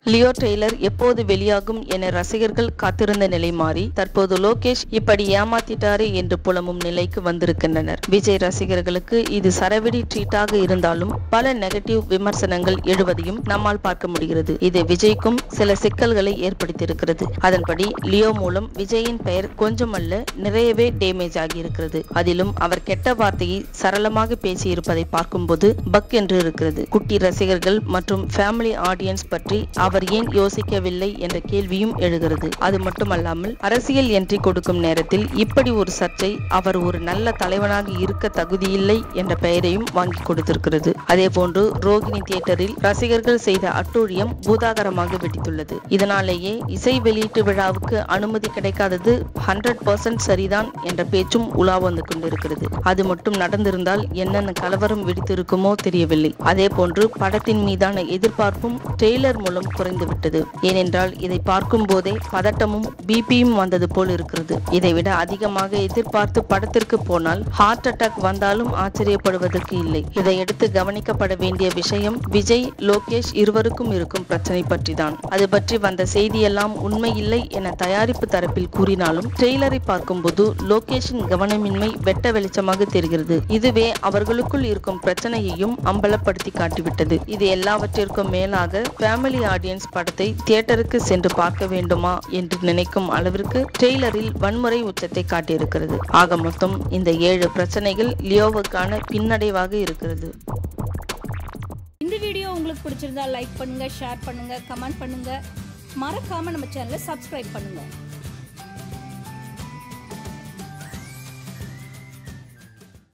Leo trailer எப்போது வெளியாகும் என ரசிகர்கள் காத்திருந்த நிலை மாறி தற்போது லோகேஷ் இப்படி ஏமாத்திட்டாரே என்று புலம்பும் நிலைக்கு வந்திருக்கின்றனர் விஜய் ரசிகர்களுக்கு இது சரவெடி ட்ரீட்டாக இருந்தாலும் பல நெகட்டிவ் விமர்சனங்கள் எழுவதையும் நம்மால் பார்க்க முடிகிறது இது விஜய்க்கும் சில சிக்கல்களை ஏற்படுத்தியிருக்கிறது அதன்படி லியோ மூலம் விஜயின் பெயர் கொஞ்சமல்ல நிறையவே டேமேஜ் ஆகியிருக்கிறது அதிலும் அவர் கெட்ட வார்த்தையை சரளமாக பேசியிருப்பதை பார்க்கும்போது பக் என்று இருக்கிறது குட்டி ரசிகர்கள் மற்றும் ஃபேமிலி ஆடியன்ஸ் பற்றி அவர் ஏன் யோசிக்கவில்லை என்ற கேள்வியும் எழுகிறது அது மட்டுமல்லாமல் அரசியல் என்ட்ரி கொடுக்கும் நேரத்தில் இப்படி ஒரு சர்ச்சை அவர் ஒரு நல்ல தலைவனாக இருக்க தகுதியில்லை என்ற பெயரையும் வாங்கி கொடுத்திருக்கிறது அதே போன்று ரோகிணி தியேட்டரில் ரசிகர்கள் செய்த அட்டூழியம் பூதாகரமாக வெடித்துள்ளது இதனாலேயே இசை வெளியீட்டு விழாவுக்கு அனுமதி கிடைக்காதது ஹண்ட்ரட் பர்சன்ட் சரிதான் என்ற பேச்சும் உலா வந்து கொண்டிருக்கிறது அது மட்டும் நடந்திருந்தால் என்னென்ன கலவரம் வெடித்திருக்குமோ தெரியவில்லை அதே போன்று படத்தின் மீதான எதிர்பார்ப்பும் ட்ரெய்லர் மூலம் குறைந்துவிட்டது ஏனென்றால் இதை பார்க்கும் போதே பதட்டமும் பிபியும் வந்தது போல் இருக்கிறது இதைவிட அதிகமாக எதிர்பார்த்து படத்திற்கு போனால் ஹார்ட் அட்டாக் வந்தாலும் ஆச்சரியப்படுவதற்கு இல்லை இதையடுத்து கவனிக்கப்பட வேண்டிய விஷயம் விஜய் லோகேஷ் இருவருக்கும் இருக்கும் பிரச்சனை பற்றி தான் அது பற்றி வந்த செய்தியெல்லாம் உண்மை இல்லை என தயாரிப்பு தரப்பில் கூறினாலும் ட்ரெய்லரை பார்க்கும்போது லோகேஷின் கவனமின்மை வெட்ட வெளிச்சமாக தெரிகிறது இதுவே அவர்களுக்குள் இருக்கும் பிரச்சனையையும் அம்பலப்படுத்தி காட்டிவிட்டது இது எல்லாவற்றிற்கும் மேலாக ஃபேமிலி ஆடியன்ஸ் படத்தை தியேட்டருக்கு சென்று பார்க்க வேண்டுமா என்று நினைக்கும் அளவிற்கு ட்ரெய்லரில் வன்முறை உச்சத்தை காட்டியிருக்கிறது ஆக மொத்தம் இந்த ஏழு பிரச்சனைகள் லியோவுக்கான பின்னடைவாக இருக்கிறது இந்த வீடியோ உங்களுக்கு பிடிச்சிருந்தா லைக் பண்ணுங்க ஷேர் பண்ணுங்க கமெண்ட் பண்ணுங்க மறக்காம நம்ம சேனலை சப்ஸ்கிரைப் பண்ணுங்க